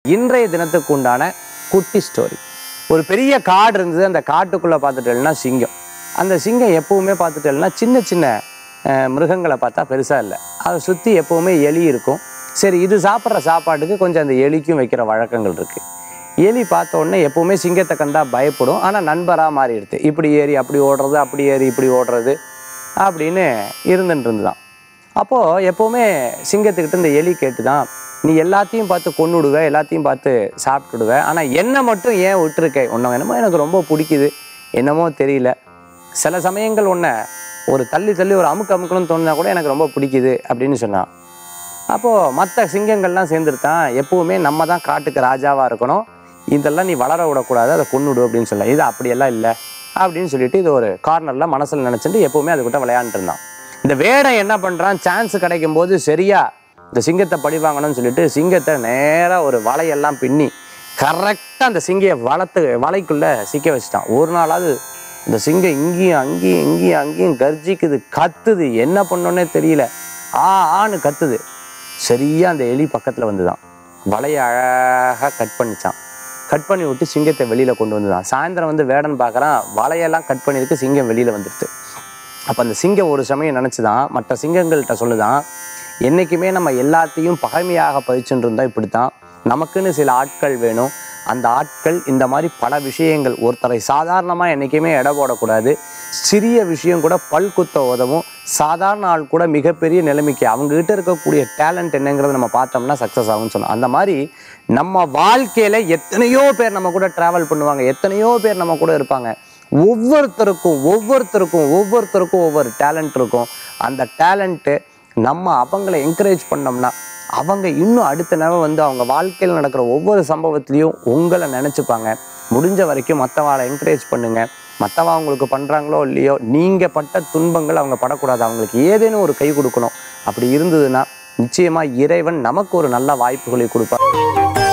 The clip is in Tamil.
இன்றைய தினத்துக்கு உண்டான குட்டி ஸ்டோரி ஒரு பெரிய காடு இருந்தது அந்த காட்டுக்குள்ளே பார்த்துட்டேன்னா சிங்கம் அந்த சிங்கம் எப்பவுமே பார்த்துட்டேன்னா சின்ன சின்ன அஹ், மிருகங்களை பார்த்தா பெருசாக இல்லை அதை சுற்றி எப்பவுமே எலி இருக்கும் சரி இது சாப்பிட்ற சாப்பாட்டுக்கு கொஞ்சம் அந்த எலிக்கும் வைக்கிற வழக்கங்கள் இருக்குது எலி பார்த்த உடனே எப்பவுமே சிங்கத்தை கண்டா பயப்படும் ஆனால் நண்பராக மாறிடுது இப்படி ஏறி அப்படி ஓடுறது அப்படி ஏறி இப்படி ஓடுறது அப்படின்னு இருந்துட்டு இருந்துதான் அப்போது எப்போவுமே சிங்கத்துக்கிட்ட இந்த எலி கேட்டு தான் நீ எல்லாத்தையும் பார்த்து கொன்னுடுவ எல்லாத்தையும் பார்த்து சாப்பிட்டுடுவ ஆனால் என்னை மட்டும் ஏன் விட்டுருக்க உன்னை என்னமோ எனக்கு ரொம்ப பிடிக்குது என்னமோ தெரியல சில சமயங்கள் உன்னை ஒரு தள்ளி தள்ளி ஒரு அமுக்கு அமுக்கணும்னு தோணுனா கூட எனக்கு ரொம்ப பிடிக்குது அப்படின்னு சொன்னான் அப்போது மற்ற சிங்கங்கள்லாம் சேர்ந்துருத்தான் எப்போவுமே நம்ம தான் காட்டுக்கு ராஜாவாக இருக்கணும் இதெல்லாம் நீ வளர விடக்கூடாது அதை கொன்னுடு அப்படின்னு சொல்லலாம் இது அப்படியெல்லாம் இல்லை அப்படின்னு சொல்லிட்டு இது ஒரு கார்னரில் மனசில் நினச்சிட்டு எப்போவுமே அதுக்கிட்ட விளையாண்டுட்டு இருந்தான் இந்த வேடம் என்ன பண்ணுறான் சான்ஸ் கிடைக்கும் போது சரியா இந்த சிங்கத்தை பழி வாங்கணும்னு சொல்லிட்டு சிங்கத்தை நேராக ஒரு வலையெல்லாம் பின்னி கரெக்டாக அந்த சிங்கியை வளத்து வலைக்குள்ளே சிக்க வச்சுட்டான் ஒரு நாளாவது இந்த சிங்கம் இங்கேயும் அங்கேயும் இங்கேயும் அங்கேயும் கர்ஜிக்குது கத்துது என்ன பண்ணோன்னே தெரியல ஆ ஆன்னு கத்துது சரியா அந்த எலி பக்கத்தில் வந்துதான் வலையை அழகாக கட் பண்ணிச்சான் கட் பண்ணி விட்டு சிங்கத்தை வெளியில் கொண்டு வந்துதான் சாயந்தரம் வந்து வேடன் பார்க்குறான் வலையெல்லாம் கட் பண்ணியிருக்கு சிங்கம் வெளியில் வந்துடுது அப்போ அந்த சிங்கம் ஒரு சமயம் நினச்சிதான் மற்ற சிங்கங்கள்கிட்ட சொல்லுதான் என்றைக்குமே நம்ம எல்லாத்தையும் பகைமையாக பதிச்சுட்டு இருந்தால் இப்படி தான் நமக்குன்னு சில ஆட்கள் வேணும் அந்த ஆட்கள் இந்த மாதிரி பல விஷயங்கள் ஒருத்தரை சாதாரணமாக என்றைக்குமே எடை போடக்கூடாது சிறிய விஷயம் கூட பல் குத்த உதவும் சாதாரண ஆள் கூட மிகப்பெரிய நிலைமைக்கு அவங்ககிட்ட இருக்கக்கூடிய டேலண்ட் என்னங்கிறத நம்ம பார்த்தோம்னா சக்ஸஸ் ஆகும்னு சொன்னோம் அந்த மாதிரி நம்ம வாழ்க்கையில் எத்தனையோ பேர் நம்ம கூட ட்ராவல் பண்ணுவாங்க எத்தனையோ பேர் நம்ம கூட இருப்பாங்க ஒவ்வொருத்தருக்கும் ஒவ்வொருத்தருக்கும் ஒவ்வொருத்தருக்கும் ஒவ்வொரு டேலண்ட் இருக்கும் அந்த டேலண்ட்டு நம்ம அவங்கள என்கரேஜ் பண்ணோம்னா அவங்க இன்னும் அடுத்த நேரம் வந்து அவங்க வாழ்க்கையில் நடக்கிற ஒவ்வொரு சம்பவத்திலையும் உங்களை நினச்சிப்பாங்க முடிஞ்ச வரைக்கும் மற்றவாளை என்கரேஜ் பண்ணுங்க மற்றவா அவங்களுக்கு பண்ணுறாங்களோ இல்லையோ நீங்கள் பட்ட துன்பங்கள் அவங்க படக்கூடாது அவங்களுக்கு ஏதேனும் ஒரு கை கொடுக்கணும் அப்படி இருந்ததுன்னா நிச்சயமாக இறைவன் நமக்கு ஒரு நல்ல வாய்ப்புகளை கொடுப்பார்